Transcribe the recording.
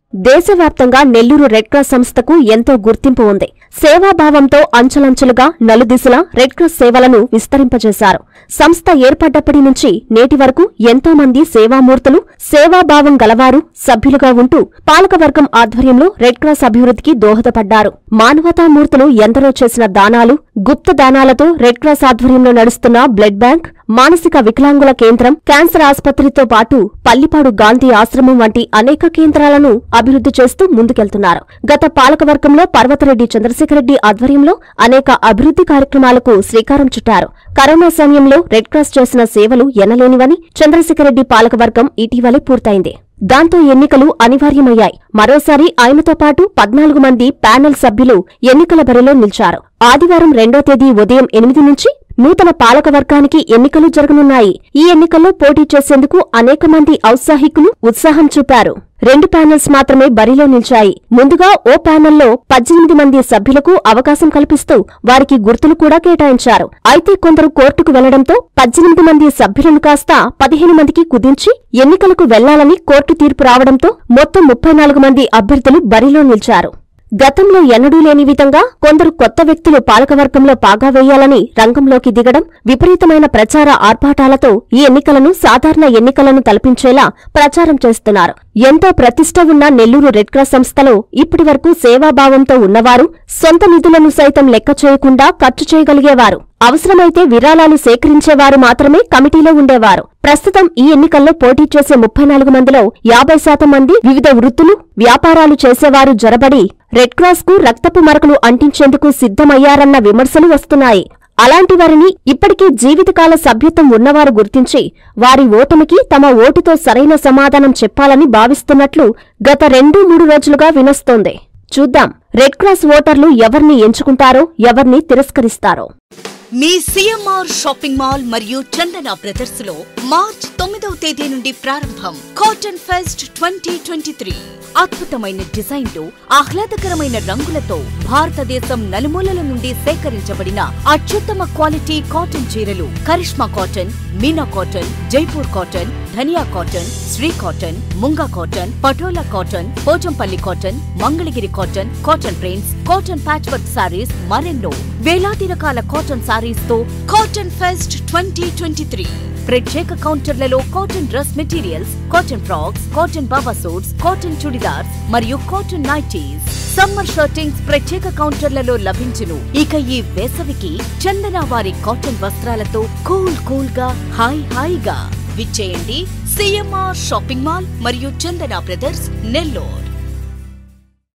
దేశవ్యాప్తంగా Nellore red cross సంస్థకు ఎంతో గుర్తింపు ఉంది సేవాభావంతో అంచెలంచెలుగా నలుదిశలా రెడ్ క్రాస్ సేవలను విస్తరింపజేశారు సంస్థ ఏర్పడ్డప్పటి నుంచి నేటి వరకు ఎంతో మంది సేవామూర్తులు సేవాభావం గలవారు సభ్యులుగా ఉంటూ పాలకవర్గం ఆధ్వర్యంలో రెడ్ క్రాస్ అభివృద్ధికి దోహదపడ్డారు మానవతామూర్తులు ఎందరో చేసిన దానాలు గుప్త దానాలతో రెడ్ క్రాస్ ఆధ్వర్యంలో నడుస్తున్న బ్లడ్ బ్యాంక్ మానసిక వికలాంగుల కేంద్రం క్యాన్సర్ ఆసుపత్రితో పాటు పల్లిపాడు గాంధీ ఆశ్రమం వంటి అనేక కేంద్రాలను అభివృద్ధి చేస్తూ ముందుకెళ్తున్నారు గత పాలకవర్గంలో పర్వతరెడ్డి చంద్రశేఖరరెడ్డి ఆధ్వర్యంలో అనేక అభివృద్ధి కార్యక్రమాలకు శ్రీకారం చుట్టారు కరోనా సమయంలో రెడ్ క్రాస్ చేసిన సేవలు ఎనలేనివని చంద్రశేఖరరెడ్డి పాలకవర్గం ఇటీవలే పూర్తయింది దాంతో ఎన్నికలు అనివార్యమయ్యాయి మరోసారి ఆయనతో పాటు పద్నాలుగు మంది ప్యానెల్ సభ్యులు ఎన్నికల బరిలో నిలిచారు ఆదివారం రెండో తేదీ ఉదయం ఎనిమిది నుంచి నూతన పాలకవర్గానికి ఎన్నికలు జరగనున్నాయి ఈ ఎన్నికల్లో పోటీ చేసేందుకు అనేక మంది ఔత్సాహికులు ఉత్సాహం చూపారు రెండు ప్యానెల్స్ మాత్రమే బరిలో నిలిచాయి ముందుగా ఓ ప్యానెల్లో పద్దెనిమిది మంది సభ్యులకు అవకాశం కల్పిస్తూ వారికి గుర్తులు కూడా కేటాయించారు అయితే కొందరు కోర్టుకు వెళ్లడంతో పద్దెనిమిది మంది సభ్యులను కాస్త పదిహేను మందికి కుదించి ఎన్నికలకు వెళ్లాలని కోర్టు తీర్పు రావడంతో మొత్తం ముప్పై నాలుగు మంది అభ్యర్థులు బరిలో నిలిచారు గతంలో ఎన్నడూ లేని విధంగా కొందరు కొత్త వ్యక్తులు పాలకవర్గంలో పాగా వేయాలని రంగంలోకి దిగడం విపరీతమైన ప్రచార ఆర్భాటాలతో ఈ ఎన్నికలను సాధారణ ఎన్నికలను తలపించేలా ప్రచారం చేస్తున్నారు ఎంతో ప్రతిష్ట ఉన్న నెల్లూరు రెడ్ క్రాస్ సంస్థలో ఇప్పటి వరకు సేవాభావంతో ఉన్నవారు సొంత నిధులను సైతం లెక్క చేయకుండా ఖర్చు చేయగలిగేవారు అవసరమైతే విరాళాలు సేకరించేవారు మాత్రమే కమిటీలో ఉండేవారు ప్రస్తుతం ఈ ఎన్నికల్లో పోటీ చేసే ముప్పై నాలుగు మందిలో యాభై శాతం మంది వివిధ వృత్తులు వ్యాపారాలు చేసేవారు జరబడి రెడ్ క్రాస్ కు రక్తపు మరకలు అంటించేందుకు సిద్ధమయ్యారన్న విమర్శలు వస్తున్నాయి అలాంటి వారిని ఇప్పటికీ జీవితకాల సభ్యత్వం ఉన్నవారు గుర్తించి వారి ఓటమికి తమ ఓటుతో సరైన సమాధానం చెప్పాలని భావిస్తున్నట్లు గత రెండు మూడు రోజులుగా వినొస్తోంది చూద్దాం రెడ్ క్రాస్ ఓటర్లు ఎవర్ని ఎంచుకుంటారో ఎవర్ని తిరస్కరిస్తారో మీ సిఎంఆర్ షాపింగ్ మాల్ మరియు చందన బ్రదర్స్ లో మార్చ్ తొమ్మిదవ తేదీ నుండి ప్రారంభం cotton fest twenty twenty three అద్భుతమైన డిజైన్లు ఆహ్లాదకరమైన రంగులతో భారతదేశం నలుమూలల నుండి సేకరించబడిన అత్యుత్తమ క్వాలిటీ కాటన్ చీరలు Karishma cotton Meena cotton Jaipur cotton Dhaniya cotton Shri cotton Munga cotton Patola cotton Pochampalli cotton Mangalagiri cotton cotton prints cotton patch work sarees మరెన్నో వేలాది రకాల కాటన్ సారీస్ తో cotton fest twenty twenty three ప్రత్యేక కౌంటర్లలో cotton dress materials cotton frocks cotton baba suits cotton chudidars మరియు కాటన్ నైటీస్ సమ్మర్ షర్టింగ్స్ ప్రత్యేక కౌంటర్లలో లభించును ఇక ఈ వేసవికి చందన వారి కాటన్ వస్త్రాలతో కూల్ కూల్ గా హాయ్ హాయిగా విచ్చేయండి సిఎంఆర్ షాపింగ్ మాల్ మరియు చందన బ్రదర్స్ నెల్లూరు